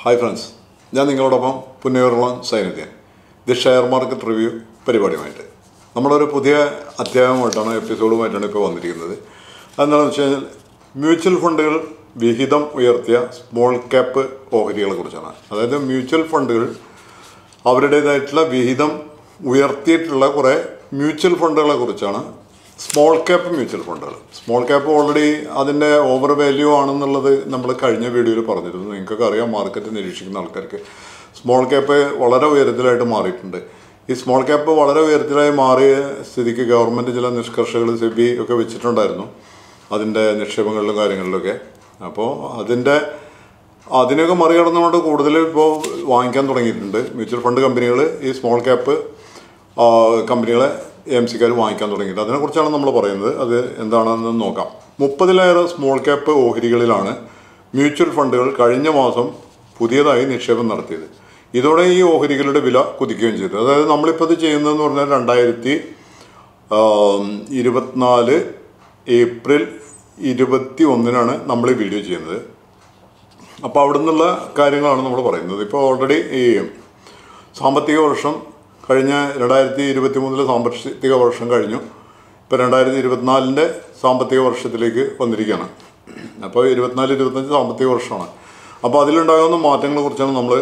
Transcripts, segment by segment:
hi friends ഞാൻ നിങ്ങളോടൊപ്പം പുന്നയൂർളം സൈനിധ്യൻ ദി ഷെയർ മാർക്കറ്റ് റിവ്യൂ പരിപാടിയുമായിട്ട് നമ്മളൊരു പുതിയ അധ്യായമായിട്ടാണ് എപ്പിസോഡുമായിട്ടാണ് ഇപ്പോൾ വന്നിരിക്കുന്നത് അതെന്താണെന്ന് വെച്ച് കഴിഞ്ഞാൽ മ്യൂച്വൽ ഫണ്ടുകൾ വിഹിതം ഉയർത്തിയ സ്മോൾ ക്യാപ്പ് ഓഹരികളെ കുറിച്ചാണ് അതായത് മ്യൂച്വൽ ഫണ്ടുകൾ അവരുടേതായിട്ടുള്ള വിഹിതം ഉയർത്തിയിട്ടുള്ള കുറേ മ്യൂച്വൽ ഫണ്ടുകളെ കുറിച്ചാണ് സ്മോൾ ക്യാപ്പ് മ്യൂച്വൽ ഫണ്ടുകൾ സ്മോൾ ക്യാപ്പ് ഓൾറെഡി അതിൻ്റെ ഓവർ വാല്യൂ ആണെന്നുള്ളത് നമ്മൾ കഴിഞ്ഞ വീഡിയോയിൽ പറഞ്ഞിരുന്നു നിങ്ങൾക്കൊക്കെ അറിയാം മാർക്കറ്റ് നിരീക്ഷിക്കുന്ന ആൾക്കാർക്ക് സ്മോൾ ക്യാപ്പ് വളരെ ഉയരത്തിലായിട്ട് മാറിയിട്ടുണ്ട് ഈ സ്മോൾ ക്യാപ്പ് വളരെ ഉയരത്തിലായി മാറിയ സ്ഥിതിക്ക് ഗവൺമെൻറ് ചില നിഷ്കർഷകൾ സെബി ഒക്കെ വെച്ചിട്ടുണ്ടായിരുന്നു അതിൻ്റെ നിക്ഷേപങ്ങളിലും കാര്യങ്ങളിലൊക്കെ അപ്പോൾ അതിൻ്റെ അതിനൊക്കെ മറികടന്നുകൊണ്ട് കൂടുതൽ ഇപ്പോൾ വാങ്ങിക്കാൻ തുടങ്ങിയിട്ടുണ്ട് മ്യൂച്വൽ ഫണ്ട് കമ്പനികൾ ഈ സ്മോൾ ക്യാപ്പ് കമ്പനികളെ എം സിക്കാർ വാങ്ങിക്കാൻ തുടങ്ങിയിട്ട് അതിനെക്കുറിച്ചാണ് നമ്മൾ പറയുന്നത് അത് എന്താണെന്ന് നോക്കാം മുപ്പതിലേറെ സ്മോൾ ക്യാപ്പ് ഓഹരികളിലാണ് മ്യൂച്വൽ ഫണ്ടുകൾ കഴിഞ്ഞ മാസം പുതിയതായി നിക്ഷേപം നടത്തിയത് ഇതോടെ ഈ ഓഹരികളുടെ വില കുതിക്കുകയും ചെയ്തു അതായത് നമ്മളിപ്പോൾ ഇത് ചെയ്യുന്നതെന്ന് പറഞ്ഞാൽ രണ്ടായിരത്തി ഇരുപത്തിനാല് ഏപ്രിൽ ഇരുപത്തി ഒന്നിനാണ് നമ്മൾ ഈ വീഡിയോ ചെയ്യുന്നത് അപ്പോൾ അവിടെ നിന്നുള്ള കാര്യങ്ങളാണ് നമ്മൾ പറയുന്നത് ഇപ്പോൾ ഓൾറെഡി ഈ സാമ്പത്തിക വർഷം കഴിഞ്ഞ രണ്ടായിരത്തി ഇരുപത്തി മൂന്നിലെ സാമ്പത്തിക വർഷം കഴിഞ്ഞു ഇപ്പോൾ രണ്ടായിരത്തി ഇരുപത്തിനാലിൻ്റെ സാമ്പത്തിക വർഷത്തിലേക്ക് വന്നിരിക്കുകയാണ് അപ്പോൾ ഇരുപത്തിനാല് ഇരുപത്തഞ്ച് സാമ്പത്തിക വർഷമാണ് അപ്പോൾ അതിലുണ്ടാകുന്ന മാറ്റങ്ങളെ കുറിച്ചാണ് നമ്മൾ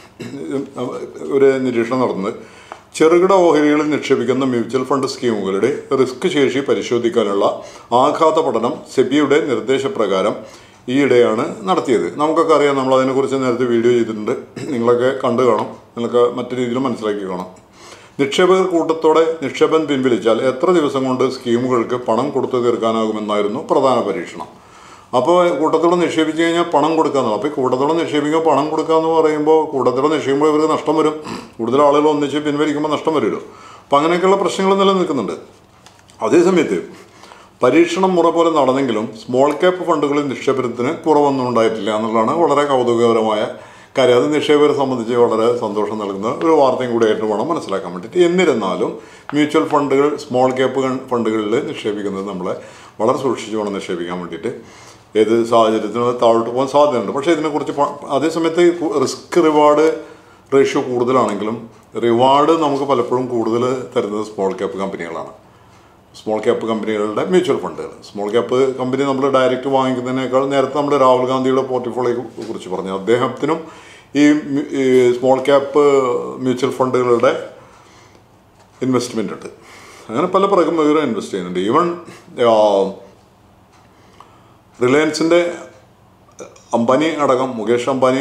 ഒരു നിരീക്ഷണം നടത്തുന്നത് ചെറുകിട ഓഹരികളിൽ നിക്ഷേപിക്കുന്ന മ്യൂച്വൽ ഫണ്ട് സ്കീമുകളുടെ റിസ്ക് ശേഷി പരിശോധിക്കാനുള്ള ആഘാത പഠനം സെബിയുടെ നിർദ്ദേശപ്രകാരം ഈയിടെയാണ് നടത്തിയത് നമുക്കൊക്കെ അറിയാം നമ്മൾ അതിനെക്കുറിച്ച് നേരത്തെ വീഡിയോ ചെയ്തിട്ടുണ്ട് നിങ്ങളൊക്കെ കണ്ടു കാണും നിങ്ങൾക്ക് മറ്റു രീതിയിൽ മനസ്സിലാക്കി കാണാം നിക്ഷേപകർ കൂട്ടത്തോടെ നിക്ഷേപം പിൻവലിച്ചാൽ എത്ര ദിവസം കൊണ്ട് സ്കീമുകൾക്ക് പണം കൊടുത്തു തീർക്കാനാകുമെന്നായിരുന്നു പ്രധാന പരീക്ഷണം അപ്പോൾ കൂട്ടത്തോടെ നിക്ഷേപിച്ച് കഴിഞ്ഞാൽ പണം കൊടുക്കാമെന്ന് അപ്പോൾ ഈ കൂട്ടത്തോടെ നിക്ഷേപിക്കുമ്പോൾ പണം കൊടുക്കാമെന്ന് പറയുമ്പോൾ കൂട്ടത്തോടെ നിക്ഷേപിക്കുമ്പോൾ ഇവർക്ക് നഷ്ടം വരും കൂടുതൽ ആളുകൾ ഒന്നിച്ച് പിൻവലിക്കുമ്പോൾ നഷ്ടം വരുമല്ലോ അപ്പോൾ അങ്ങനെയൊക്കെയുള്ള പ്രശ്നങ്ങൾ നിലനിൽക്കുന്നുണ്ട് അതേസമയത്ത് പരീക്ഷണം മുറ പോലെ നടന്നെങ്കിലും സ്മോൾ ക്യാപ്പ് ഫണ്ടുകളിൽ നിക്ഷേപത്തിന് കുറവൊന്നും ഉണ്ടായിട്ടില്ല എന്നുള്ളതാണ് വളരെ കൗതുകകരമായ കാര്യം അത് നിക്ഷേപകരെ സംബന്ധിച്ച് വളരെ സന്തോഷം നൽകുന്ന ഒരു വാർത്തയും കൂടി ആയിട്ട് വേണം മനസ്സിലാക്കാൻ വേണ്ടിയിട്ട് എന്നിരുന്നാലും മ്യൂച്വൽ ഫണ്ടുകൾ സ്മോൾ ക്യാപ്പ് ഫണ്ടുകളിൽ നിക്ഷേപിക്കുന്നത് നമ്മളെ വളരെ സൂക്ഷിച്ച് വേണം നിക്ഷേപിക്കാൻ വേണ്ടിയിട്ട് ഏത് സാഹചര്യത്തിനും താഴോട്ട് പോകാൻ സാധ്യതയുണ്ട് പക്ഷേ ഇതിനെക്കുറിച്ച് അതേസമയത്ത് റിസ്ക് റിവാർഡ് റേഷ്യോ കൂടുതലാണെങ്കിലും റിവാർഡ് നമുക്ക് പലപ്പോഴും കൂടുതൽ തരുന്നത് സ്മോൾ ക്യാപ്പ് കമ്പനികളാണ് സ്മോൾ ക്യാപ്പ് കമ്പനികളുടെ മ്യൂച്വൽ ഫണ്ടുകൾ സ്മോൾ ക്യാപ്പ് കമ്പനി നമ്മൾ ഡയറക്റ്റ് വാങ്ങിക്കുന്നതിനേക്കാൾ നേരത്തെ നമ്മൾ രാഹുൽ ഗാന്ധിയുടെ പോർട്ടിഫോളിയോയെ കുറിച്ച് പറഞ്ഞു അദ്ദേഹത്തിനും ഈ സ്മോൾ ക്യാപ്പ് മ്യൂച്വൽ ഫണ്ടുകളുടെ ഇൻവെസ്റ്റ്മെൻ്റ് ഉണ്ട് അങ്ങനെ പല പ്രമുഖരും ഇൻവെസ്റ്റ് ചെയ്യുന്നുണ്ട് ഈവൻ റിലയൻസിൻ്റെ അംബാനി അടക്കം മുകേഷ് അംബാനി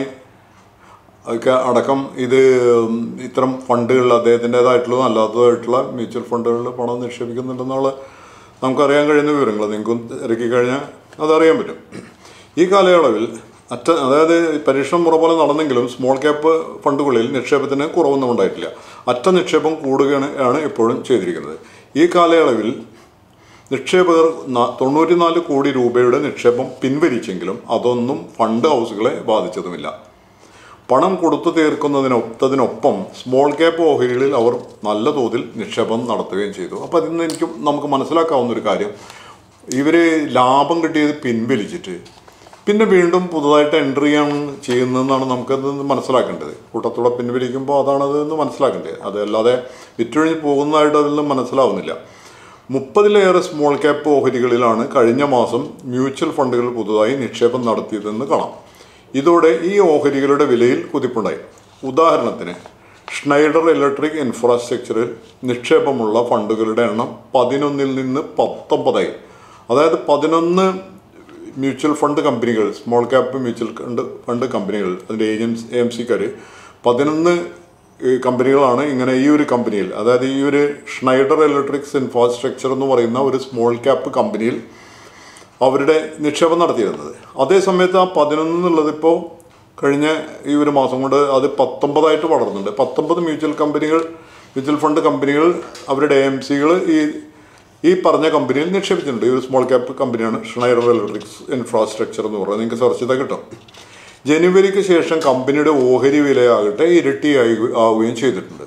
ഒക്കെ അടക്കം ഇത് ഇത്തരം ഫണ്ടുകളിൽ അദ്ദേഹത്തിൻ്റെതായിട്ടുള്ളതും അല്ലാത്തതായിട്ടുള്ള മ്യൂച്വൽ ഫണ്ടുകളിൽ പണം നിക്ഷേപിക്കുന്നുണ്ടെന്നുള്ള നമുക്കറിയാൻ കഴിയുന്ന വിവരങ്ങൾ നിങ്ങൾക്കും ഇറക്കി കഴിഞ്ഞാൽ അതറിയാൻ പറ്റും ഈ കാലയളവിൽ അറ്റ അതായത് പരീക്ഷണം മുറ പോലെ നടന്നെങ്കിലും സ്മോൾ ക്യാപ്പ് ഫണ്ടുകളിൽ നിക്ഷേപത്തിന് കുറവൊന്നും ഉണ്ടായിട്ടില്ല അറ്റ നിക്ഷേപം കൂടുകയാണ് ആണ് ഇപ്പോഴും ചെയ്തിരിക്കുന്നത് ഈ കാലയളവിൽ നിക്ഷേപകർ തൊണ്ണൂറ്റിനാല് കോടി രൂപയുടെ നിക്ഷേപം പിൻവലിച്ചെങ്കിലും അതൊന്നും ഫണ്ട് ഹൗസുകളെ ബാധിച്ചതുമില്ല പണം കൊടുത്തു തീർക്കുന്നതിനൊത്തതിനൊപ്പം സ്മോൾ ക്യാപ്പ് ഓഹരികളിൽ അവർ നല്ല തോതിൽ നിക്ഷേപം നടത്തുകയും ചെയ്തു അപ്പോൾ അതിൽ നിന്ന് എനിക്ക് നമുക്ക് മനസ്സിലാക്കാവുന്ന ഒരു കാര്യം ഇവർ ലാഭം കിട്ടിയത് പിൻവലിച്ചിട്ട് പിന്നെ വീണ്ടും പുതുതായിട്ട് എൻട്രി ചെയ്യാൻ ചെയ്യുന്നതെന്നാണ് നമുക്കത് മനസ്സിലാക്കേണ്ടത് കൂട്ടത്തോടെ പിൻവലിക്കുമ്പോൾ അതാണത് എന്ന് മനസ്സിലാക്കേണ്ടത് അതല്ലാതെ വിറ്റൊഴിഞ്ഞ് പോകുന്നതായിട്ട് അതിൽ നിന്ന് മനസ്സിലാവുന്നില്ല മുപ്പതിലേറെ സ്മോൾ ക്യാപ്പ് ഓഹരികളിലാണ് കഴിഞ്ഞ മാസം മ്യൂച്വൽ ഫണ്ടുകൾ പുതുതായി നിക്ഷേപം നടത്തിയതെന്ന് കാണാം ഇതോടെ ഈ ഓഹരികളുടെ വിലയിൽ കുതിപ്പുണ്ടായി ഉദാഹരണത്തിന് ഷ്നൈഡർ ഇലക്ട്രിക് ഇൻഫ്രാസ്ട്രക്ചറിൽ നിക്ഷേപമുള്ള ഫണ്ടുകളുടെ എണ്ണം പതിനൊന്നിൽ നിന്ന് പത്തൊമ്പതായി അതായത് പതിനൊന്ന് മ്യൂച്വൽ ഫണ്ട് കമ്പനികൾ small cap mutual fund fund കമ്പനികൾ അതിൻ്റെ ഏജൻസി എ എം സിക്കാർ പതിനൊന്ന് കമ്പനികളാണ് ഇങ്ങനെ ഈ ഒരു കമ്പനിയിൽ അതായത് ഈ ഒരു ഷ്നൈഡർ ഇലക്ട്രിക്സ് ഇൻഫ്രാസ്ട്രക്ചർ എന്ന് പറയുന്ന ഒരു സ്മോൾ ക്യാപ്പ് കമ്പനിയിൽ അവരുടെ നിക്ഷേപം നടത്തിയിരുന്നത് അതേ സമയത്ത് ആ പതിനൊന്ന് എന്നുള്ളത് ഇപ്പോൾ കഴിഞ്ഞ ഈ ഒരു മാസം കൊണ്ട് അത് പത്തൊമ്പതായിട്ട് വളർന്നുണ്ട് പത്തൊമ്പത് മ്യൂച്വൽ കമ്പനികൾ മ്യൂച്വൽ ഫണ്ട് കമ്പനികൾ അവരുടെ എം സികൾ ഈ ഈ പറഞ്ഞ കമ്പനിയിൽ നിക്ഷേപിച്ചിട്ടുണ്ട് ഈ ഒരു സ്മോൾ ക്യാപ്പ് കമ്പനിയാണ് ഷ്നൈഡർ ഇലക്ട്രിക്സ് ഇൻഫ്രാസ്ട്രക്ചർ എന്ന് പറയുന്നത് നിങ്ങൾക്ക് സെർച്ച് ചെയ്താൽ കിട്ടും ജനുവരിക്ക് ശേഷം കമ്പനിയുടെ ഓഹരി വിലയാകട്ടെ ഇരട്ടിയായി ആവുകയും ചെയ്തിട്ടുണ്ട്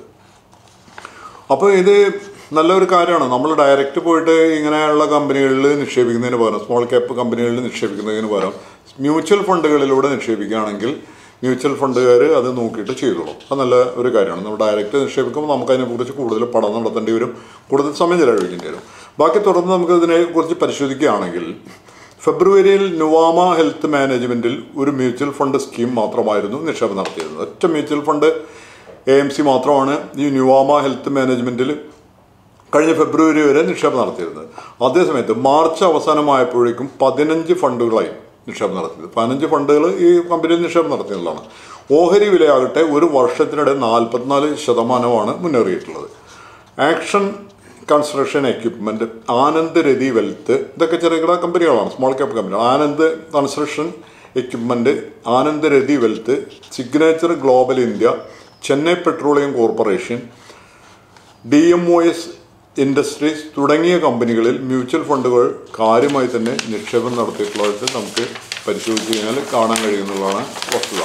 അപ്പോൾ ഇത് നല്ലൊരു കാര്യമാണ് നമ്മൾ ഡയറക്റ്റ് പോയിട്ട് ഇങ്ങനെയുള്ള കമ്പനികളിൽ നിക്ഷേപിക്കുന്നതിന് പകരം സ്മോൾ ക്യാപ്പ് കമ്പനികളിൽ നിക്ഷേപിക്കുന്നതിന് പകരം മ്യൂച്വൽ ഫണ്ടുകളിലൂടെ നിക്ഷേപിക്കുകയാണെങ്കിൽ മ്യൂച്വൽ ഫണ്ടുകാർ അത് നോക്കിയിട്ട് ചെയ്തോളും അത് നല്ല ഒരു കാര്യമാണ് നമ്മൾ ഡയറക്റ്റ് നിക്ഷേപിക്കുമ്പോൾ നമുക്ക് അതിനെക്കുറിച്ച് കൂടുതൽ പഠനം നടത്തേണ്ടി വരും കൂടുതൽ സമയം ചിലവഴിക്കേണ്ടി വരും ബാക്കി തുടർന്ന് നമുക്ക് ഇതിനെക്കുറിച്ച് പരിശോധിക്കുകയാണെങ്കിൽ ഫെബ്രുവരിയിൽ നുവാമ ഹെൽത്ത് മാനേജ്മെൻറ്റിൽ ഒരു മ്യൂച്വൽ ഫണ്ട് സ്കീം മാത്രമായിരുന്നു നിക്ഷേപം നടത്തിയിരുന്നത് ഒറ്റ mutual fund A M C മാത്രമാണ് ഈ ന്യൂവാമ ഹെൽത്ത് മാനേജ്മെൻറ്റിൽ കഴിഞ്ഞ ഫെബ്രുവരി വരെ നിക്ഷേപം നടത്തിയിരുന്നത് അതേസമയത്ത് മാർച്ച് അവസാനമായപ്പോഴേക്കും പതിനഞ്ച് ഫണ്ടുകളായി നിക്ഷേപം നടത്തിയത് പതിനഞ്ച് ഫണ്ടുകൾ ഈ കമ്പനിയിൽ നിക്ഷേപം നടത്തിയതാണ് ഓഹരി വിലയാകട്ടെ ഒരു വർഷത്തിനിടെ നാൽപ്പത്തിനാല് ശതമാനമാണ് മുന്നേറിയിട്ടുള്ളത് Action Construction Equipment Anand Rathi Wealth ഇതൊക്കെ ചെറുകിട കമ്പനികളാണ് small cap company Anand Construction Equipment Anand Rathi Wealth Signature Global India Chennai Petroleum Corporation D M O S Industries തുടങ്ങിയ കമ്പനികളിൽ മ്യൂച്വൽ ഫണ്ടുകൾ കാര്യമായി തന്നെ നിക്ഷേപം നടത്തിയിട്ടുള്ളതായിട്ട് നമുക്ക് പരിശോധിച്ച് കഴിഞ്ഞാൽ കാണാൻ കഴിയുന്നതാണ് വസ്തുത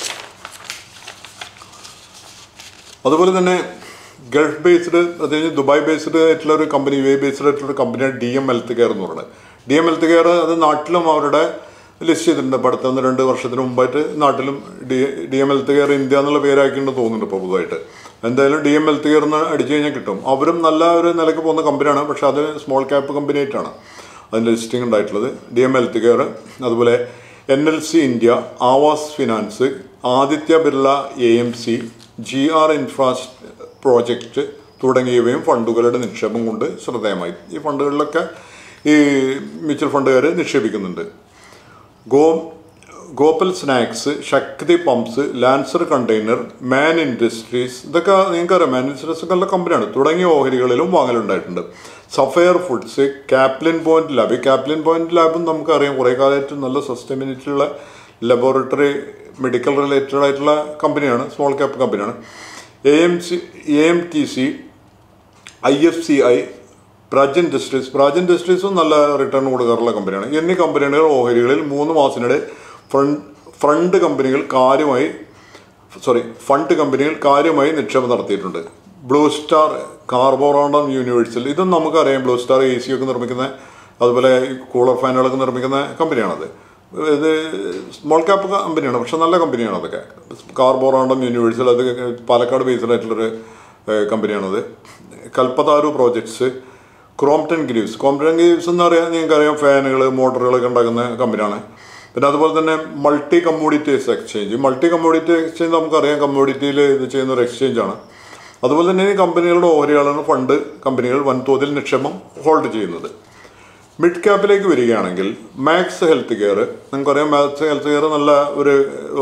അതുപോലെ തന്നെ ഗൾഫ് ബേസ്ഡ് പ്രത്യേകിച്ച് ദുബായ് ബേസ്ഡ് ആയിട്ടുള്ള ഒരു കമ്പനി യു എ ബേസ്ഡ് ആയിട്ടുള്ള ഒരു കമ്പനിയാണ് ഡി എം ഹെൽത്ത് കെയർ എന്ന് പറയുന്നത് ഡി എം ഹെൽത്ത് കെയർ അത് നാട്ടിലും അവരുടെ ലിസ്റ്റ് ചെയ്തിട്ടുണ്ട് ഇപ്പോൾ അടുത്ത ഒന്ന് രണ്ട് വർഷത്തിന് മുമ്പായിട്ട് നാട്ടിലും D D M Health Care India എന്നുള്ള പേരാക്കിയിട്ട് തോന്നുന്നുണ്ട് ഇപ്പോൾ പുതുതായിട്ട് എന്തായാലും ഡി എം ഹെൽത്ത് കെയർ എന്ന് അടിച്ചു കഴിഞ്ഞാൽ കിട്ടും അവരും നല്ല ഒരു നിലയ്ക്ക് പോകുന്ന കമ്പനിയാണ് പക്ഷെ അത് സ്മോൾ ക്യാപ്പ് കമ്പനി ആയിട്ടാണ് അതിൻ്റെ ലിസ്റ്റിംഗ് ഉണ്ടായിട്ടുള്ളത് ഡി എം ഹെൽത്ത് കെയർ അതുപോലെ N L C India Aavas Finance Aditya Birla A M C G R Infras Project തുടങ്ങിയവയും ഫണ്ടുകളുടെ നിക്ഷേപം കൊണ്ട് ശ്രദ്ധേയമായി ഈ ഫണ്ടുകളിലൊക്കെ ഈ മ്യൂച്വൽ ഫണ്ടുകാർ നിക്ഷേപിക്കുന്നുണ്ട് Go Gopal Snacks Shakti Pumps Lancer Container Man Industries ഇതൊക്കെ നിങ്ങൾക്കറിയാം മാൻ ഇൻഡസ്ട്രീസ് ഒക്കെ നല്ല കമ്പനിയാണ് തുടങ്ങിയ ഓഹരികളിലും വാങ്ങലുണ്ടായിട്ടുണ്ട് Sapphire Foods Caplin Point Lab ഈ കാപ്ലിൻ പോയിന്റ് ലാബും നമുക്കറിയാം കുറേ കാലമായിട്ട് നല്ല സസ്റ്റൈനബിലിറ്റി ഉള്ള ലബോറട്ടറി മെഡിക്കൽ റിലേറ്റഡ് ആയിട്ടുള്ള കമ്പനിയാണ് സ്മോൾ ക്യാപ്പ് കമ്പനിയാണ് A M C A M T C I F C I Praj Industries Praj ഇൻഡസ്ട്രീസും നല്ല റിട്ടേൺ കൊടുക്കാറുള്ള കമ്പനിയാണ് എന്നീ കമ്പനികൾ ഓഹരികളിൽ മൂന്ന് മാസത്തിനിടെ ഫണ്ട് ഫണ്ട് കമ്പനികൾ കാര്യമായി സോറി ഫണ്ട് കമ്പനികൾ കാര്യമായി നിക്ഷേപം നടത്തിയിട്ടുണ്ട് ബ്ലൂ സ്റ്റാർ കാർബോറാണ്ടം യൂണിവേഴ്സൽ ഇതും നമുക്കറിയാം ബ്ലൂ സ്റ്റാർ എ സി ഒക്കെ നിർമ്മിക്കുന്ന അതുപോലെ ഈ കൂളർ ഫാനുകളൊക്കെ നിർമ്മിക്കുന്ന കമ്പനിയാണത് ഇത് സ്മോൾ ക്യാപ്പ് കമ്പനിയാണ് പക്ഷെ നല്ല കമ്പനിയാണ് അതൊക്കെ കാർബോറാണ്ടം യൂണിവേഴ്സൽ അത് പാലക്കാട് ബേസ്ഡ് ആയിട്ടുള്ളൊരു ഏഹ്, കമ്പനിയാണത് Kalpataru Projects Crompton Greaves Crompton Greaves എന്ന് പറയാൻ നിങ്ങൾക്കറിയാം ഫാനുകൾ മോട്ടറുകളൊക്കെ ഉണ്ടാക്കുന്ന കമ്പനിയാണ് പിന്നെ അതുപോലെ തന്നെ Multi Commodities Exchange Multi Commodity Exchange നമുക്കറിയാം കമ്മോഡിറ്റിയിൽ ഇത് ചെയ്യുന്ന ഒരു എക്സ്ചേഞ്ച് ആണ് അതുപോലെ തന്നെ ഈ കമ്പനികളുടെ ഓഹരികളാണ് ഫണ്ട് കമ്പനികൾ വൻതോതിൽ നിക്ഷേപം ഹോൾഡ് ചെയ്യുന്നത് മിഡ് ക്യാപ്പിലേക്ക് വരികയാണെങ്കിൽ മാക്സ് ഹെൽത്ത് കെയർ നിങ്ങൾക്കറിയാം മാക്സ് ഹെൽത്ത് കെയർ നല്ല ഒരു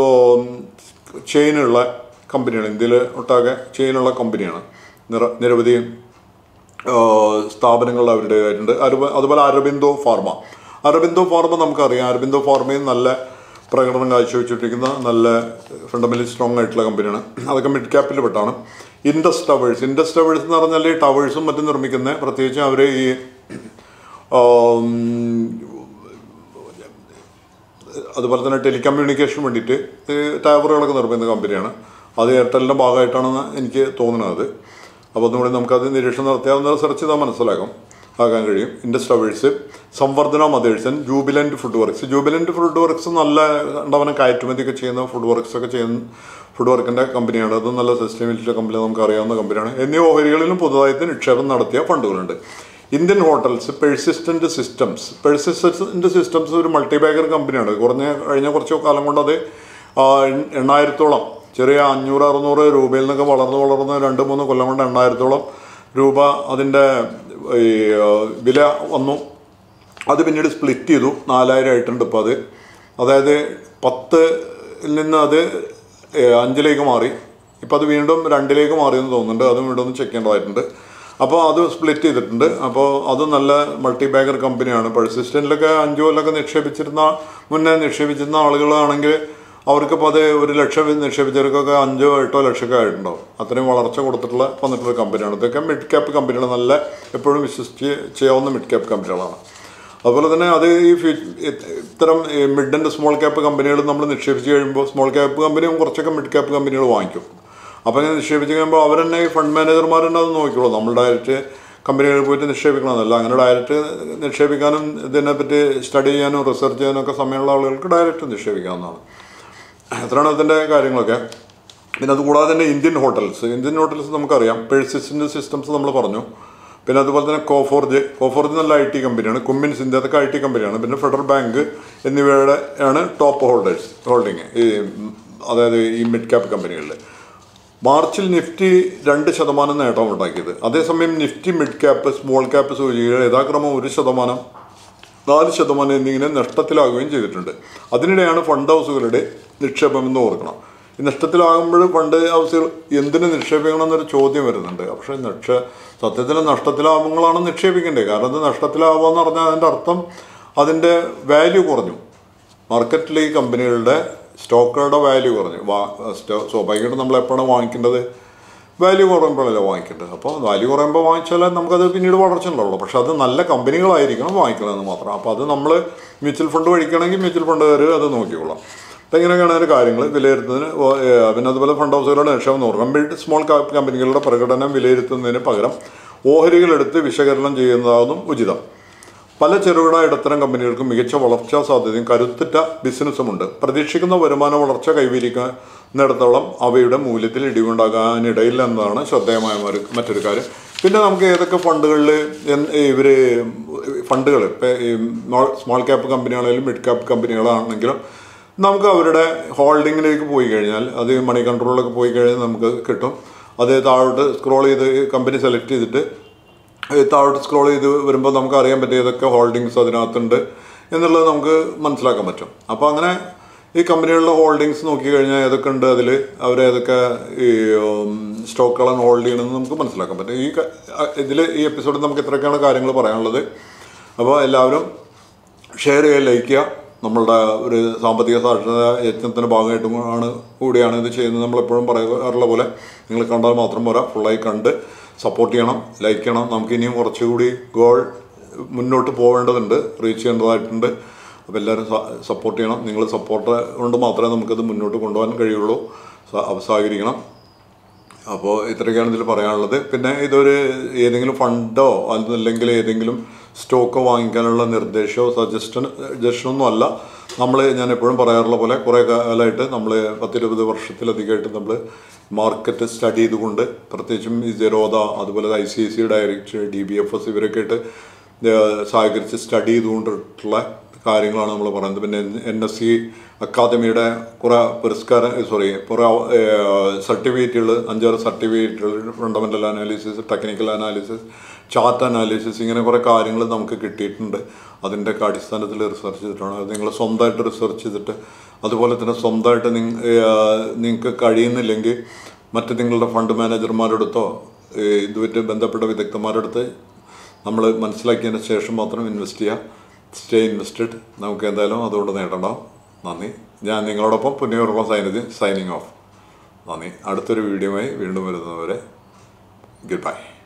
ചെയിനുള്ള കമ്പനിയാണ് ഇന്ത്യയിൽ ഒട്ടാകെ ചെയിനുള്ള കമ്പനിയാണ് നിറ നിരവധി ആ, സ്ഥാപനങ്ങൾ അവരുടേതായിട്ടുണ്ട് അരുബ- അതുപോലെ അരബിന്ദോ ഫാർമ അരബിന്ദോ ഫാർമ നമുക്കറിയാം അരബിന്ദോ ഫാർമയും നല്ല പ്രകടനം കാഴ്ചവെച്ചിട്ടിരിക്കുന്ന നല്ല ഫണ്ടമെന്റലി സ്ട്രോങ് ആയിട്ടുള്ള കമ്പനിയാണ് അതൊക്കെ മിഡ് ക്യാപ്പിൽ പെട്ടാണ് ഇൻഡസ് ടവേഴ്സ് ഇൻഡസ് ടവേഴ്സ് എന്ന് പറഞ്ഞാൽ ഈ ടവേഴ്സും മറ്റും നിർമ്മിക്കുന്ന പ്രത്യേകിച്ച് അവർ ഈ ആം, അതുപോലെ തന്നെ ടെലികമ്മ്യൂണിക്കേഷൻ വേണ്ടിയിട്ട് ഈ ടവറുകളൊക്കെ നിർമ്മിക്കുന്ന കമ്പനിയാണ് അത് എയർടെലിൻ്റെ ഭാഗമായിട്ടാണെന്ന് എനിക്ക് തോന്നുന്നത് അപ്പോൾ ഒന്നുകൂടി നമുക്കത് നിരീക്ഷണം നടത്തിയാൽ ഒന്ന് സെർച്ച് ചെയ്താൽ മനസ്സിലാകും ആകാൻ കഴിയും Indus Towers Samvardhana Motherson Jubilant Food Works Jubilant Food Works നല്ല ഉണ്ടാവുന്ന കയറ്റുമതിയൊക്കെ ചെയ്യുന്ന ഫുഡ് വർക്ക്സ് ഒക്കെ ചെയ്യുന്ന ഫുഡ് വർക്കിൻ്റെ കമ്പനിയാണ് അത് നല്ല സസ്റ്റൈനബിലിറ്റി കമ്പനി നമുക്ക് അറിയാവുന്ന കമ്പനിയാണ് എന്നീ ഓഹരികളിലും പുതുതായിട്ട് നിക്ഷേപം നടത്തിയ ഫണ്ടുകളുണ്ട് Indian Hotels Persistent Systems Persistent Systems ഒരു മൾട്ടി ബാഗർ കമ്പനിയാണ് കുറഞ്ഞ കഴിഞ്ഞ കുറച്ച് കാലം കൊണ്ട് അത് ആ, എൺ- എണ്ണായിരത്തോളം ചെറിയ അഞ്ഞൂറ് അറുന്നൂറ് രൂപയിൽ നിന്നൊക്കെ വളർന്ന് വളർന്ന് രണ്ട് മൂന്ന് കൊല്ലം കൊണ്ട് എണ്ണായിരത്തോളം രൂപ അതിൻ്റെ ഈ ആ, വില വന്നു അത് പിന്നീട് സ്പ്ലിറ്റ് ചെയ്തു നാലായിരം ആയിട്ടുണ്ട് ഇപ്പോൾ അത് അതായത് പത്തിൽ നിന്ന് അത് ഏ, അഞ്ചിലേക്ക് മാറി ഇപ്പം അത് വീണ്ടും രണ്ടിലേക്ക് മാറിയെന്ന് തോന്നുന്നുണ്ട് അതും വീണ്ടും ഒന്ന് ചെക്ക് ചെയ്യേണ്ടതായിട്ടുണ്ട് അപ്പോൾ അത് സ്പ്ലിറ്റ് ചെയ്തിട്ടുണ്ട് അപ്പോൾ അത് നല്ല മൾട്ടി ബാഗർ കമ്പനിയാണ് പെർസിസ്റ്റൻറ്റിലൊക്കെ അഞ്ചു കൊല്ലമൊക്കെ നിക്ഷേപിച്ചിരുന്ന മുന്നേ നിക്ഷേപിച്ചിരുന്ന ആളുകളാണെങ്കിൽ അവർക്കിപ്പോൾ അത് ഒരു ലക്ഷം നിക്ഷേപിച്ചവർക്കൊക്കെ അഞ്ചോ എട്ടോ ലക്ഷമൊക്കെ ആയിട്ടുണ്ടാവും അത്രയും വളർച്ച കൊടുത്തിട്ടുള്ള വന്നിട്ടുള്ള കമ്പനിയാണ് ഇതൊക്കെ മിഡ് ക്യാപ്പ് കമ്പനികൾ നല്ല എപ്പോഴും വിശ്വസിച്ച് ചെയ്യാവുന്ന മിഡ് ക്യാപ്പ് കമ്പനികളാണ് അതുപോലെ തന്നെ അത് ഈ ഫ്യൂ- ഇത്തരം മിഡ് ആൻഡ് സ്മോൾ ക്യാപ്പ് കമ്പനികൾ നമ്മൾ നിക്ഷേപിച്ച് കഴിയുമ്പോൾ സ്മോൾ ക്യാപ്പ് കമ്പനിയും കുറച്ചൊക്കെ മിഡ് ക്യാപ്പ് കമ്പനികൾ വാങ്ങിക്കും അപ്പോൾ ഇങ്ങനെ നിക്ഷേപിച്ച് കഴിയുമ്പോൾ അവർ തന്നെ ഈ ഫണ്ട് മാനേജർമാർ തന്നെ അത് നോക്കിക്കോളൂ നമ്മൾ ഡയറക്റ്റ് കമ്പനികളിൽ പോയിട്ട് നിക്ഷേപിക്കണമെന്നല്ല അങ്ങനെ ഡയറക്റ്റ് നിക്ഷേപിക്കാനും ഇതിനെപ്പറ്റി സ്റ്റഡി ചെയ്യാനും റിസർച്ച് ചെയ്യാനും ഒക്കെ സമയമുള്ള ആളുകൾക്ക് ഡയറക്റ്റ് നിക്ഷേപിക്കാവുന്നതാണ് എത്രയാണ് അതിൻ്റെ കാര്യങ്ങളൊക്കെ പിന്നെ അതുകൂടാതെ തന്നെ ഇന്ത്യൻ ഹോട്ടൽസ് ഇന്ത്യൻ ഹോട്ടൽസ് നമുക്കറിയാം പേഴ്സിസ്റ്റൻ്റ് സിസ്റ്റംസ് നമ്മൾ പറഞ്ഞു പിന്നെ അതുപോലെ തന്നെ കോഫോർജ് കോഫോർജ് നല്ല ഐ ടി കമ്പനിയാണ് കുമ്മിൻസ് ഇന്ത്യ അതൊക്കെ ഐ ടി കമ്പനിയാണ് പിന്നെ ഫെഡറൽ ബാങ്ക് എന്നിവയുടെ ആണ് ടോപ്പ് ഹോൾഡേഴ്സ് ഹോൾഡിങ് ഈ ഉം, അതായത് ഈ മിഡ് ക്യാപ് കമ്പനികളിൽ മാർച്ചിൽ നിഫ്റ്റി രണ്ട് ശതമാനം നേട്ടം ഉണ്ടാക്കിയത് അതേസമയം Nifty mid cap small cap സൂചികകൾ യഥാക്രമം ഒരു ശതമാനം നാല് ശതമാനം എന്നിങ്ങനെ നഷ്ടത്തിലാകുകയും ചെയ്തിട്ടുണ്ട് അതിനിടെയാണ് ഫണ്ട് ഹൗസുകളുടെ നിക്ഷേപം എന്ന് ഓർക്കണം ഈ നഷ്ടത്തിലാകുമ്പോൾ ഫണ്ട് ഹൗസുകൾ എന്തിന് നിക്ഷേപിക്കണം എന്നൊരു ചോദ്യം വരുന്നുണ്ട് പക്ഷേ നിക്ഷേ സത്യത്തിൽ നഷ്ടത്തിലാകുമ്പോഴാണ് നിക്ഷേപിക്കേണ്ടത് കാരണം അത് നഷ്ടത്തിലാവുക എന്ന് പറഞ്ഞാൽ അതിൻ്റെ അർത്ഥം അതിൻ്റെ വാല്യൂ കുറഞ്ഞു മാർക്കറ്റിൽ ഈ കമ്പനികളുടെ സ്റ്റോക്കുകളുടെ വാല്യൂ കുറഞ്ഞു വാ സ്റ്റോ- സ്വാഭാവികമായിട്ടും നമ്മൾ എപ്പോഴാണ് വാങ്ങിക്കേണ്ടത് വാല്യൂ കുറയുമ്പോഴല്ലേ വാങ്ങിക്കേണ്ടത് അപ്പോൾ വാല്യൂ കുറയുമ്പോൾ വാങ്ങിച്ചാൽ നമുക്കത് പിന്നീട് വളർച്ച ഉണ്ടാവുള്ളൂ പക്ഷെ അത് നല്ല കമ്പനികളായിരിക്കണം വാങ്ങിക്കണമെന്ന് മാത്രം അപ്പോൾ അത് നമ്മൾ മ്യൂച്വൽ ഫണ്ട് വഴിക്കണമെങ്കിൽ മ്യൂച്വൽ ഫണ്ടുകാർ അത് നോക്കിക്കൊള്ളാം അപ്പോൾ ഇങ്ങനെയൊക്കെയാണ് അതിൻ്റെ കാര്യങ്ങൾ വിലയിരുത്തുന്നതിന് ഓ- ഏ, പിന്നെ അതുപോലെ ഫണ്ട് ഹൗസുകളുടെ നിക്ഷേപം നോക്കണം മിഡ് സ്മോൾ ക്യാപ് കമ്പനികളുടെ പ്രകടനം വിലയിരുത്തുന്നതിന് പകരം ഓഹരികളെടുത്ത് വിശകലനം ചെയ്യുന്നതാകും ഉചിതം പല ചെറുകിട ഇടത്തരം കമ്പനികൾക്കും മികച്ച വളർച്ചാ സാധ്യതയും കരുത്തുറ്റ ബിസിനസ്സുമുണ്ട് പ്രതീക്ഷിക്കുന്ന വരുമാന വളർച്ച കൈവരിക്കുന്നിടത്തോളം അവയുടെ മൂല്യത്തിൽ ഇടിവുണ്ടാകാനിടയില്ല എന്നതാണ് ശ്രദ്ധേയമായ ഒരു- മറ്റൊരു കാര്യം പിന്നെ നമുക്ക് ഏതൊക്കെ ഫണ്ടുകളിൽ ഇവർ ഫണ്ടുകൾ ഇപ്പോൾ ഈ സ്മോൾ ക്യാപ്പ് കമ്പനികളായാലും മിഡ് ക്യാപ്പ് കമ്പനികളാണെങ്കിലും നമുക്ക് അവരുടെ ഹോൾഡിങ്ങിലേക്ക് പോയി കഴിഞ്ഞാൽ അത് മണി കൺട്രോളിലൊക്കെ പോയി കഴിഞ്ഞാൽ നമുക്ക് കിട്ടും അത് താഴോട്ട് സ്ക്രോൾ ചെയ്ത് കമ്പനി സെലക്ട് ചെയ്തിട്ട് ഈ താഴോട്ട് സ്ക്രോൾ ചെയ്ത് വരുമ്പോൾ നമുക്ക് അറിയാൻ പറ്റും ഏതൊക്കെ ഹോൾഡിങ്സ് അതിനകത്തുണ്ട് എന്നുള്ളത് നമുക്ക് മനസ്സിലാക്കാൻ പറ്റും അപ്പോൾ അങ്ങനെ ഈ കമ്പനികളുടെ ഹോൾഡിങ്സ് നോക്കിക്കഴിഞ്ഞാൽ ഏതൊക്കെ ഉണ്ട് അതിൽ അവർ ഏതൊക്കെ ഈ സ്റ്റോക്കുകളാണ് ഹോൾഡ് ചെയ്യണമെന്ന് നമുക്ക് മനസ്സിലാക്കാൻ പറ്റും ഈ ഇതിൽ ഈ എപ്പിസോഡിൽ നമുക്ക് ഇത്രയൊക്കെയാണ് കാര്യങ്ങൾ പറയാനുള്ളത് അപ്പോൾ എല്ലാവരും ഷെയർ ചെയ്യുക ലൈക്ക് ചെയ്യുക നമ്മളുടെ ഒരു സാമ്പത്തിക സാക്ഷരത യജ്ഞത്തിൻ്റെ ഭാഗമായിട്ടും ആണ് കൂടിയാണ് ഇത് ചെയ്യുന്നത് നമ്മളെപ്പോഴും പറയാറുള്ള പോലെ നിങ്ങൾ കണ്ടാൽ മാത്രം പോരാ ഫുള്ളായി കണ്ട് സപ്പോർട്ട് ചെയ്യണം ലൈക്ക് ചെയ്യണം നമുക്ക് ഇനിയും കുറച്ചുകൂടി ഗോൾ മുന്നോട്ട് പോകേണ്ടതുണ്ട് റീച്ച് ചെയ്യേണ്ടതായിട്ടുണ്ട് അപ്പോൾ എല്ലാവരും സപ്പോർട്ട് ചെയ്യണം നിങ്ങൾ സപ്പോർട്ട് കൊണ്ട് മാത്രമേ നമുക്കത് മുന്നോട്ട് കൊണ്ടുപോകാൻ കഴിയുള്ളൂ സ- സഹകരിക്കണം അപ്പോൾ ഇത്രയൊക്കെയാണ് ഇതിൽ പറയാനുള്ളത് പിന്നെ ഇതൊരു ഏതെങ്കിലും ഫണ്ടോ അല്ലെങ്കിൽ ഏതെങ്കിലും സ്റ്റോക്കോ വാങ്ങിക്കാനുള്ള നിർദ്ദേശമോ സജഷൻ സജഷനൊന്നും അല്ല നമ്മൾ ഞാൻ എപ്പോഴും പറയാറുള്ള പോലെ കുറേ കാലമായിട്ട് നമ്മൾ പത്തിരുപത് വർഷത്തിലധികമായിട്ട് നമ്മൾ മാർക്കറ്റ് സ്റ്റഡി ചെയ്തുകൊണ്ട് പ്രത്യേകിച്ചും ഈ ജെറോദ അതുപോലെ I C I C direct D B F S ഇവരൊക്കെ ആയിട്ട് ഏഹ് സഹകരിച്ച് സ്റ്റഡി ചെയ്തുകൊണ്ടിട്ടുള്ള കാര്യങ്ങളാണ് നമ്മൾ പറയുന്നത് പിന്നെ എൻ എസ് സി അക്കാദമിയുടെ കുറേ പുരസ്കാരം സോറി കുറേ സർട്ടിഫിക്കറ്റുകൾ അഞ്ചാറ് സർട്ടിഫിക്കറ്റുകൾ fundamental analysis technical analysis chart analysis ഇങ്ങനെ കുറേ കാര്യങ്ങൾ നമുക്ക് കിട്ടിയിട്ടുണ്ട് അതിൻ്റെയൊക്കെ അടിസ്ഥാനത്തിൽ റിസർച്ച് ചെയ്തിട്ടാണ് അത് നിങ്ങൾ സ്വന്തമായിട്ട് റിസർച്ച് ചെയ്തിട്ട് അതുപോലെ തന്നെ സ്വന്തമായിട്ട് നിങ്ങ നിങ്ങൾക്ക് കഴിയുന്നില്ലെങ്കിൽ മറ്റ് നിങ്ങളുടെ ഫണ്ട് മാനേജർമാരെടുത്തോ ഏഹ് ഇതുമായിട്ട് ബന്ധപ്പെട്ട വിദഗ്ധന്മാരെടുത്ത് നമ്മൾ മനസ്സിലാക്കിയതിന് ശേഷം മാത്രം ഇൻവെസ്റ്റ് ചെയ്യുക സ്റ്റേ ഇൻവെസ്റ്റഡ് നമുക്ക് എന്തായാലും അതുകൊണ്ട് നേടണ്ടാവും നന്ദി ഞാൻ നിങ്ങളോടൊപ്പം പുണ്യവർമ്മ സൈനിധി സൈനിങ് ഓഫ് നന്ദി അടുത്തൊരു വീഡിയോയുമായി വീണ്ടും വരുന്നവരെ ഗുഡ് ബൈ